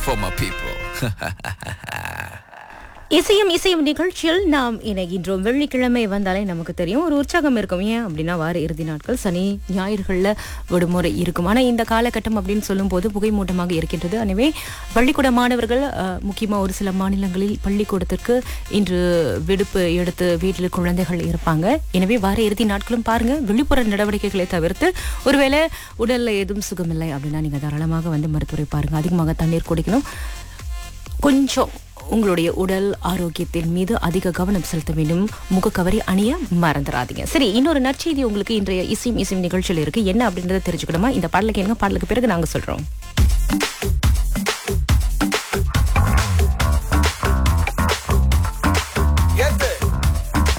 for my people. இசையும் இசையும் நிகழ்ச்சியில் நாம் இணைகின்றோம் வெள்ளிக்கிழமை வந்தாலே நமக்கு தெரியும் ஒரு உற்சாகம் இருக்கும் ஏன் அப்படின்னா வார இறுதி நாட்கள் சனி ஞாயிறுகளில் விடுமுறை இருக்கும் ஆனால் இந்த காலகட்டம் அப்படின்னு சொல்லும்போது புகைமூட்டமாக இருக்கின்றது எனவே பள்ளிக்கூட மாணவர்கள் அஹ், முக்கியமா ஒரு சில மாநிலங்களில் பள்ளிக்கூடத்திற்கு இன்று விடுப்பு எடுத்து வீட்டில் குழந்தைகள் இருப்பாங்க எனவே வார இறுதி நாட்களும் பாருங்க வெளிப்புற நடவடிக்கைகளை தவிர்த்து ஒருவேளை உடல்ல எதுவும் சுகமில்லை அப்படின்னா நீங்க தாராளமாக வந்து மருத்துவரை பாருங்க அதிகமாக தண்ணீர் குடிக்கணும் கொஞ்சம் உங்களுடைய உடல் ஆரோக்கியத்தின் மீது அதிக கவனம் செலுத்த வேண்டும் முகக்கவரி அணிய மறந்துடாதீங்க சரி இன்னொரு நற்செய்தி உங்களுக்கு இன்றைய இசையும் இசையும் நிகழ்ச்சியில் இருக்கு என்ன அப்படின்றத தெரிஞ்சுக்கணுமா இந்த பாடலுக்கு என்ன பாடலுக்கு பிறகு நாங்க சொல்றோம்